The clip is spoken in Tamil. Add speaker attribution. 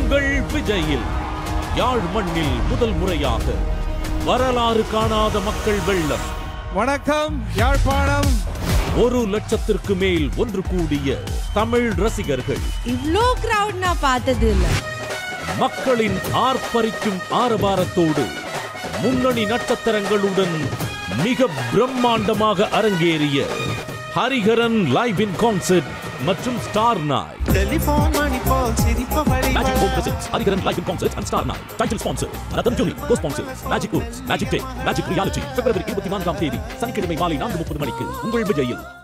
Speaker 1: உங்கள் விஜயில் யாழ் மண்ணில் முதல் முறையாக வரலாறு காணாத மக்கள் வெள்ளம்
Speaker 2: வணக்கம் யாழ்ப்பாணம்
Speaker 1: ஒரு லட்சத்திற்கு மேல் ஒன்று கூடிய தமிழ் ரசிகர்கள்
Speaker 3: இவ்ளோ கிரவுட் நான் பார்த்தது இல்ல
Speaker 1: மக்களின் ஆர்ப்பரிக்கும் ஆரவாரத்தோடு முன்னணி நட்சத்திரங்களுடன் மிக பிரம்மாண்டமாக அரங்கேறிய ஹரிஹரன் லைவ் இன் கான்சர்ட் மற்றும் ஸ்டார் நாய்
Speaker 4: டெலிபோன் மணி போல் சிரிப்பவளை
Speaker 1: Magic Book presents Hariharan Live in Concert and Star Night. Title sponsor, Ratan Juni. Co-sponsor, Magic Books, Magic Day, Magic Reality. பிப்ரவரி இருபத்தி நான்காம் தேதி சனிக்கிழமை மாலை நான்கு முப்பது மணிக்கு உங்கள் விஜயில்